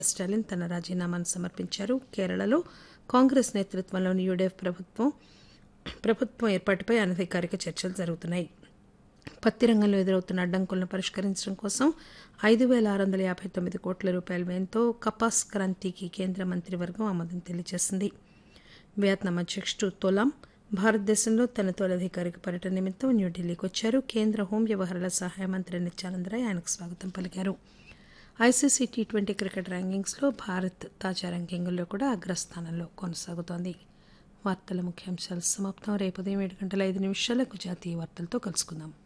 స్టాలిన్ తన రాజీనామాను సమర్పించారు కేరళలో కాంగ్రెస్ నేతృత్వంలోని యూడీఎఫ్ ప్రభుత్వం ప్రభుత్వం ఏర్పాటుపై అనధికారిక చర్చలు జరుగుతున్నాయి పత్తి రంగంలో ఎదురవుతున్న అడ్డంకులను పరిష్కరించడం కోసం ఐదు వేల ఆరు వందల యాభై తొమ్మిది కోట్ల రూపాయల వ్యయంతో కపాస్ క్రాంతికి కేంద్ర మంత్రివర్గం ఆమోదం తెలియజేసింది వియత్నాం అధ్యక్షుడు తోలాం భారతదేశంలో తన తొలి అధికారిక పర్యటన నిమిత్తం న్యూఢిల్లీకి వచ్చారు కేంద్ర హోం వ్యవహారాల సహాయ మంత్రి నిత్యానంద్ రాయ్ ఆయనకు స్వాగతం పలికారు ఐసీసీ టీ ట్వంటీ క్రికెట్ ర్యాంకింగ్స్లో భారత్ తాజా ర్యాంకింగుల్లో కూడా అగ్రస్థానంలో కొనసాగుతోంది వార్తల ముఖ్యాంశాలు సమాప్తం రేపు ఉదయం ఏడు గంటల ఐదు నిమిషాలకు జాతీయ వార్తలతో కలుసుకుందాం